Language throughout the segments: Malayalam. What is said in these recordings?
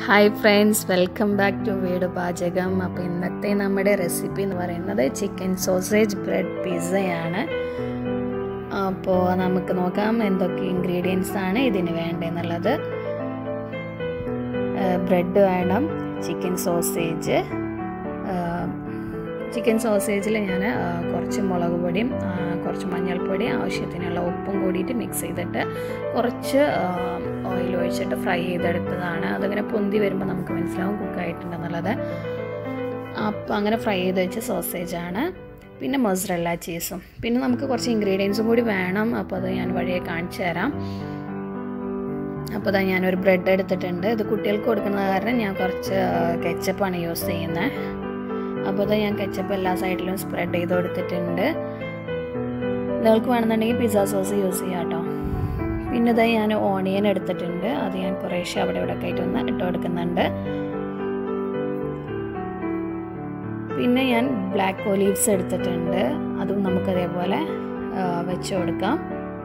hi friends welcome back to വീട് പാചകം അപ്പോൾ ഇന്നത്തെ നമ്മുടെ റെസിപ്പി എന്ന് പറയുന്നത് ചിക്കൻ സോസേജ് ബ്രെഡ് പിസ്സയാണ് അപ്പോൾ നമുക്ക് നോക്കാം എന്തൊക്കെ ഇൻഗ്രീഡിയൻസ് ആണ് ഇതിന് വേണ്ടതെന്നുള്ളത് ബ്രെഡ് വേണം ചിക്കൻ സോസേജ് ചിക്കൻ സോസേജിൽ ഞാൻ കുറച്ച് മുളക് പൊടിയും കുറച്ച് മഞ്ഞൾപ്പൊടി ആവശ്യത്തിനുള്ള ഉപ്പും കൂടിയിട്ട് മിക്സ് ചെയ്തിട്ട് കുറച്ച് ഓയിൽ ഒഴിച്ചിട്ട് ഫ്രൈ ചെയ്തെടുത്തതാണ് അതിങ്ങനെ പൊന്തി വരുമ്പോൾ നമുക്ക് മനസ്സിലാവും കുക്കായിട്ടുണ്ടെന്നുള്ളത് അപ്പോൾ അങ്ങനെ ഫ്രൈ ചെയ്ത് വെച്ച സോസേജാണ് പിന്നെ മൊസറല്ല ചീസും പിന്നെ നമുക്ക് കുറച്ച് ഇൻഗ്രീഡിയൻസും കൂടി വേണം അപ്പോൾ അത് ഞാൻ വഴിയെ കാണിച്ചു തരാം അപ്പോൾ അതാ ഞാനൊരു ബ്രെഡ് എടുത്തിട്ടുണ്ട് ഇത് കുട്ടികൾക്ക് കൊടുക്കുന്ന കാരണം ഞാൻ കുറച്ച് കെച്ചപ്പാണ് യൂസ് ചെയ്യുന്നത് അപ്പോൾ അത് ഞാൻ കെച്ചപ്പ് എല്ലാ സൈഡിലും സ്പ്രെഡ് ചെയ്ത് കൊടുത്തിട്ടുണ്ട് നിങ്ങൾക്ക് വേണമെന്നുണ്ടെങ്കിൽ പിസ്സ സോസ് യൂസ് ചെയ്യാം കേട്ടോ പിന്നെ ഇതായി ഞാൻ ഓണിയൻ എടുത്തിട്ടുണ്ട് അത് ഞാൻ കുറേശ്ശെ അവിടെ ഇവിടെ ഒക്കെ ആയിട്ട് ഒന്ന് ഇട്ട് കൊടുക്കുന്നുണ്ട് പിന്നെ ഞാൻ ബ്ലാക്ക് ഒലീവ്സ് എടുത്തിട്ടുണ്ട് അതും നമുക്ക് അതേപോലെ വെച്ച് കൊടുക്കാം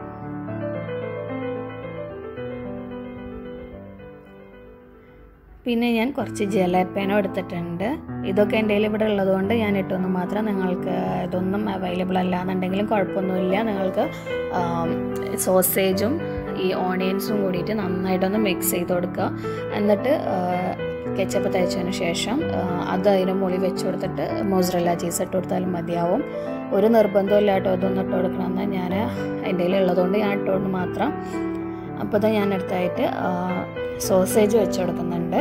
പിന്നെ ഞാൻ കുറച്ച് ജലപ്പേനോ എടുത്തിട്ടുണ്ട് ഇതൊക്കെ എൻ്റെ കയ്യിൽ ഇവിടെ ഉള്ളതുകൊണ്ട് ഞാൻ ഇട്ടൊന്ന് മാത്രം നിങ്ങൾക്ക് ഇതൊന്നും അവൈലബിൾ അല്ല എന്നുണ്ടെങ്കിലും കുഴപ്പമൊന്നുമില്ല നിങ്ങൾക്ക് സോസേജും ഈ ഓണിയൻസും കൂടിയിട്ട് നന്നായിട്ടൊന്ന് മിക്സ് ചെയ്ത് കൊടുക്കുക എന്നിട്ട് കെച്ചപ്പ് തയ്ച്ചതിന് ശേഷം അത് അതിന് മുളി വെച്ച് കൊടുത്തിട്ട് മോസറല്ല ചീസ് ഇട്ട് കൊടുത്താലും മതിയാവും ഒരു നിർബന്ധമില്ല കേട്ടോ ഇതൊന്നും ഇട്ട് കൊടുക്കണമെന്ന് ഞാൻ എൻ്റെ കയ്യിൽ ഉള്ളതുകൊണ്ട് ഞാൻ ഇട്ടുകൊണ്ട് മാത്രം അപ്പോൾ അത് ഞാൻ അടുത്തായിട്ട് സോസേജ് വെച്ച് കൊടുക്കുന്നുണ്ട്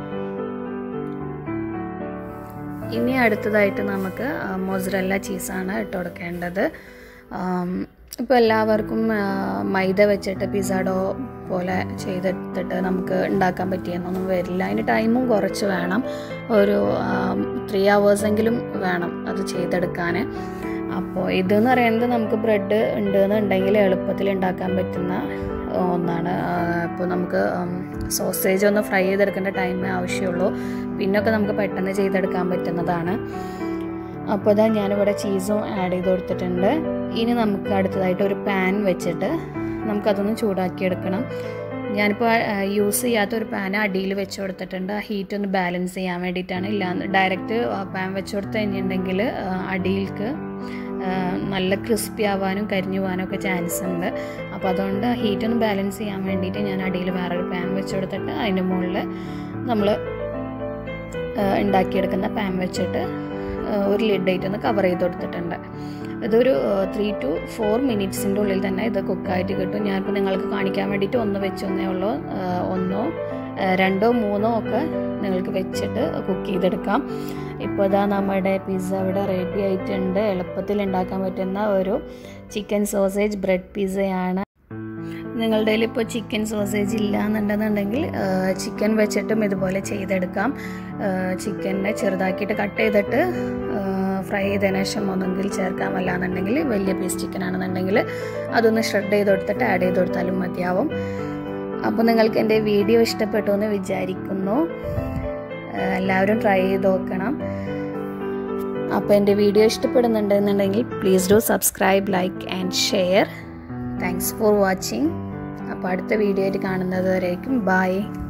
ഇനി അടുത്തതായിട്ട് നമുക്ക് മൊസറല്ല ചീസാണ് ഇട്ട് കൊടുക്കേണ്ടത് ഇപ്പോൾ എല്ലാവർക്കും മൈദ വെച്ചിട്ട് പിസ്സാഡോ പോലെ ചെയ്തെടുത്തിട്ട് നമുക്ക് ഉണ്ടാക്കാൻ പറ്റിയെന്നൊന്നും വരില്ല അതിന് ടൈമും കുറച്ച് വേണം ഒരു ത്രീ അവേഴ്സെങ്കിലും വേണം അത് ചെയ്തെടുക്കാൻ അപ്പോൾ ഇതെന്ന് പറയുന്നത് നമുക്ക് ബ്രെഡ് ഉണ്ടെന്നുണ്ടെങ്കിൽ എളുപ്പത്തിൽ ഉണ്ടാക്കാൻ പറ്റുന്ന ഒന്നാണ് ഇപ്പോൾ നമുക്ക് സോസേജ് ഒന്ന് ഫ്രൈ ചെയ്തെടുക്കേണ്ട ടൈമേ ആവശ്യമുള്ളൂ പിന്നൊക്കെ നമുക്ക് പെട്ടെന്ന് ചെയ്തെടുക്കാൻ പറ്റുന്നതാണ് അപ്പോൾ ഇതാ ഞാനിവിടെ ചീസും ആഡ് ചെയ്ത് കൊടുത്തിട്ടുണ്ട് ഇനി നമുക്ക് അടുത്തതായിട്ട് ഒരു പാൻ വെച്ചിട്ട് നമുക്കതൊന്ന് ചൂടാക്കി എടുക്കണം ഞാനിപ്പോൾ യൂസ് ചെയ്യാത്ത ഒരു പാൻ അടിയിൽ വെച്ച് കൊടുത്തിട്ടുണ്ട് ആ ഹീറ്റ് ഒന്ന് ബാലൻസ് ചെയ്യാൻ വേണ്ടിയിട്ടാണ് ഇല്ല ഡയറക്റ്റ് പാൻ വെച്ച് കൊടുത്ത് കഴിഞ്ഞിട്ടുണ്ടെങ്കിൽ അടിയിൽക്ക് നല്ല ക്രിസ്പി ആവാനും കരിഞ്ഞു പോകാനും ഒക്കെ ചാൻസ് ഉണ്ട് അപ്പോൾ അതുകൊണ്ട് ഹീറ്റ് ഒന്ന് ബാലൻസ് ചെയ്യാൻ വേണ്ടിയിട്ട് ഞാൻ അടിയിൽ വേറൊരു പാൻ വെച്ച് കൊടുത്തിട്ട് അതിൻ്റെ മുകളിൽ നമ്മൾ ഉണ്ടാക്കിയെടുക്കുന്ന പാൻ വെച്ചിട്ട് ഒരു ലിഡായിട്ട് ഒന്ന് കവർ ചെയ്ത് കൊടുത്തിട്ടുണ്ട് ഇതൊരു ത്രീ ടു ഫോർ മിനിറ്റ്സിൻ്റെ ഉള്ളിൽ തന്നെ ഇത് കുക്കായിട്ട് കിട്ടും ഞാനിപ്പോൾ നിങ്ങൾക്ക് കാണിക്കാൻ വേണ്ടിയിട്ട് ഒന്ന് വെച്ചൊന്നേ ഉള്ളൂ ഒന്നോ രണ്ടോ മൂന്നോ ഒക്കെ നിങ്ങൾക്ക് വെച്ചിട്ട് കുക്ക് ചെയ്തെടുക്കാം ഇപ്പോൾ ഇതാ നമ്മുടെ പിസ്സ ഇവിടെ റെഡി ആയിട്ടുണ്ട് എളുപ്പത്തിൽ ഉണ്ടാക്കാൻ പറ്റുന്ന ഒരു ചിക്കൻ സോസേജ് ബ്രെഡ് പിസ്സയാണ് നിങ്ങളുടെ കയ്യിൽ ഇപ്പോൾ ചിക്കൻ സോസേജ് ഇല്ല എന്നുണ്ടെന്നുണ്ടെങ്കിൽ ചിക്കൻ വെച്ചിട്ടും ഇതുപോലെ ചെയ്തെടുക്കാം ചിക്കനെ ചെറുതാക്കിയിട്ട് കട്ട് ചെയ്തിട്ട് ഫ്രൈ ചെയ്തതിന് ശേഷം ഒന്നെങ്കിൽ ചേർക്കാം അല്ലാന്നുണ്ടെങ്കിൽ വലിയ പീസ് ചിക്കൻ ആണെന്നുണ്ടെങ്കിൽ അതൊന്ന് ഷ്രെഡ് ചെയ്ത് കൊടുത്തിട്ട് ആഡ് ചെയ്ത് കൊടുത്താലും മതിയാവും അപ്പോൾ നിങ്ങൾക്ക് എൻ്റെ വീഡിയോ ഇഷ്ടപ്പെട്ടു എന്ന് വിചാരിക്കുന്നു എല്ലാവരും ട്രൈ ചെയ്ത് നോക്കണം അപ്പോൾ എൻ്റെ വീഡിയോ ഇഷ്ടപ്പെടുന്നുണ്ടെന്നുണ്ടെങ്കിൽ please do subscribe like and share thanks for watching അപ്പോൾ അടുത്ത വീഡിയോ ആയിട്ട് കാണുന്നത് വരേക്കും ബൈ